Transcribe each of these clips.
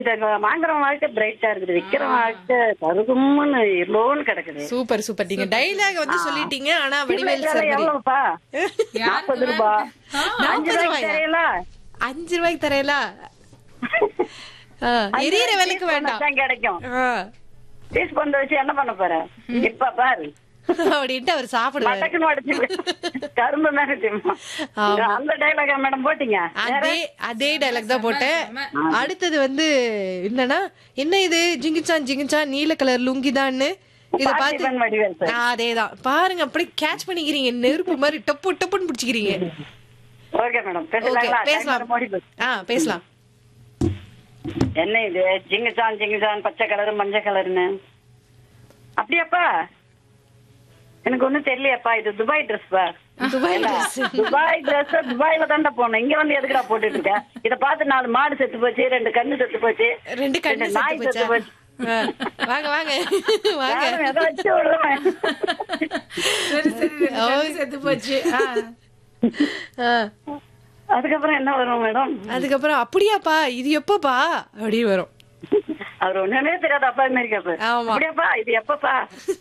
வாங்குற வாழ்க்கை பிரைட்டா இருக்குது விக்கிற வாழ்க்கை கருகும்னு லோன் கிடக்குது சூப்பர் சூப்பர் நீங்க டைலாக் வந்து சொல்லிட்டீங்க ஆனா வடிவேல் விலை சார் மாதிரி. எவ்வளவுப்பா நாற்பது ரூபா அஞ்சு நாற்பது ரூபாய்க்கு ரூபாயா? தெரியல அஞ்சு ரூபாய்க்கு தரையலா எரியற விலைக்கு வேண்டாம் தான் கிடைக்கும் ஆ. பீஸ் கொண்டு வச்சு என்ன பண்ண போற இப்ப பாரு அப்படின்ட்டு அவர் சாப்பிடுவாரு மட்டக்குன்னு உடைச்சு கரும்பு மாதிரி திம்மா. ஆமா. அந்த டைலாக மேடம் போட்டீங்க அதே அதே டைலாக் தான் போட்டேன் அடுத்தது வந்து என்னன்னா என்ன இது ஜிங்கிச்சான் ஜிங்கிச்சான் நீல கலர் லுங்கிதான்னு இத பார்த்து பார்த்திபன் வடிவேல் சார். ஆ, அதேதான் பாருங்க அப்படியே கேட்ச் பண்ணிக்கிறீங்க நெருப்பு மாதிரி டப்பு டப்புன்னு பிடிச்சிக்கிறீங்க ஓகே மேடம் ஓகே பேசலாங்களா பேசலாம் டைம் ஓடி போச்சு. ஆ பேசலாம் என்ன இது ஜிங்குச்சான் ஜிங்குச்சான் பச்சை கலரு மஞ்சள் கலர்னு அப்படியாப்பா எனக்கு ஒண்ணும் தெரியலையாப்பா இது துபாய் ட்ரெஸ் பா துபாய் இல்ல, dress. துபாய் ட்ரெஸ் துபாய்ல தான்டா போனோம் இங்க வந்து எதுக்குடா போட்டுட்டு இருக்க இத பார்த்து நாலு மாடு செத்து போச்சு ரெண்டு கண்ணு செத்து போச்சு ரெண்டு கண்ணு நாய் செத்து செத்து போச்சா போச்சு ஆ, வாங்க வாங்க வாங்க யாரும் எதை வச்சு விடுறேன் சரி சரி ரெண்டு ஓ. கண்ணு செத்து போச்சு ஆ. ஆ, அதுக்கப்புறம் என்ன வரும் மேடம் அதுக்கப்புறம் அப்படியாப்பா இது எப்பப்பா அப்படின்னு வரும் அவர் ஒண்ணுமே தெரியாத அப்பா மாதிரி கேப்பாரு ஆமா. அப்படியாப்பா இது எப்பப்பா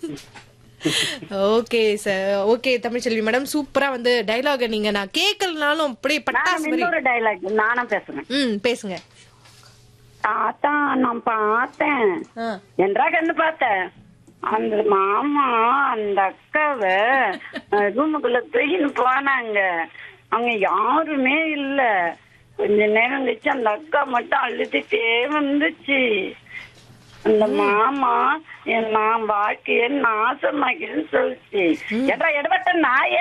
okay sir okay Tamilselvi madam சூப்பரா வந்து டைலாக நீங்க நான் கேட்கலனாலும் அப்படியே நான் பட்டாசு மாதிரி இன்னொரு டைலாக் நானும் பேசுறேன் ம் பேசுங்க தாத்தா நான் பார்த்தேன் ஆ. என்றா கண்ணு பார்த்தேன் அந்த மாமா அந்த அக்காவை ரூமுக்குள்ள தூக்கின்னு போனாங்க அங்க யாருமே இல்ல கொஞ்ச நேரம் கழிச்சு அந்த அக்கா மட்டும் அழுதுட்டே வந்துச்சு அந்த மாமா என் நான் வாழ்க்கைய நாசமாக்கிறேன்னு சொல்லிச்சு எடா எடுபட்ட நாய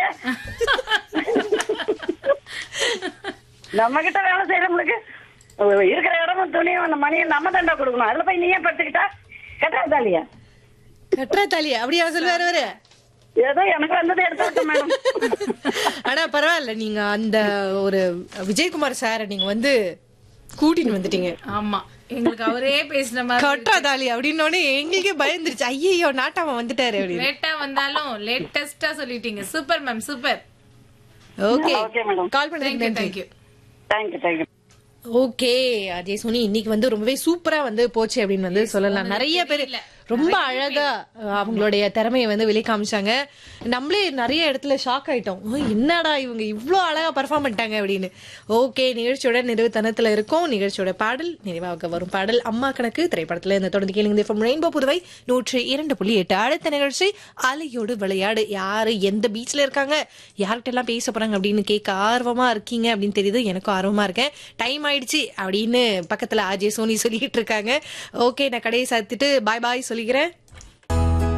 நம்ம கிட்ட வேலை செய்யறவங்களுக்கு இருக்கிற இடமும் துணியும் அந்த மணியும் நம்ம தண்டா கொடுக்கணும் அதுல போய் நீயே படுத்துக்கிட்டா கட்டாதாலியா கட்டுறா தாலி அப்படியா சொல்லுவாரு அவரு ஏதோ எனக்கு வந்ததை எடுத்து விட்டு மேடம் ஆனா பரவாயில்ல நீங்க அந்த ஒரு விஜயகுமார் சார நீங்க வந்து கூட்டின்னு வந்துட்டீங்க ஆமா எங்களுக்கு அவரே பேசின மாதிரி கட்டுறா தாலி அப்படின்னோடனே எங்களுக்கே பயந்துருச்சு ஐயோ நாட்டாம வந்துட்டாரு அப்படின்னு லேட்டா வந்தாலும் லேட்டஸ்டா சொல்லிட்டீங்க super ma'am super okay okay madam call பண்ணதுக்கு தேங்க்யூ நன்றி thank you thank you thank you okay Ajay Soni இன்னைக்கு வந்து ரொம்பவே சூப்பரா வந்து போச்சு அப்படின்னு வந்து சொல்லலாம் நிறைய பேர் ரொம்ப அழகா அஹ், அவங்களுடைய திறமையை வந்து வெளி காமிச்சாங்க நம்மளே நிறைய இடத்துல ஷாக் ஆயிட்டோம் ஓ, என்னடா இவங்க இவ்ளோ அழகா பர்ஃபார்ம் பண்ணிட்டாங்க அப்படின்னு ஓகே நிகழ்ச்சியோட நிறைவு தனத்துல இருக்கும் நிகழ்ச்சியோட பாடல் நிறைவாக வரும் பாடல் அம்மா கணக்கு திரைப்படத்துல இந்த தொடர்ந்து கேளுங்க ஃப்ரம் ரெயின்போ புதுவை நூற்றி இரண்டு புள்ளி எட்டு அடுத்த நிகழ்ச்சி அலையோடு விளையாடு யாரு எந்த பீச்ல இருக்காங்க யார்கிட்ட எல்லாம் பேச போறாங்க அப்படின்னு கேட்க ஆர்வமா இருக்கீங்க அப்படின்னு தெரியுது எனக்கும் ஆர்வமா இருக்கேன் டைம் ஆயிடுச்சு அப்படின்னு பக்கத்துல ஆஜே சோனி சொல்லிட்டு இருக்காங்க ஓகே நான் கடையை சாத்திட்டு பாய் பாய் சொல்லிக்கிறேன்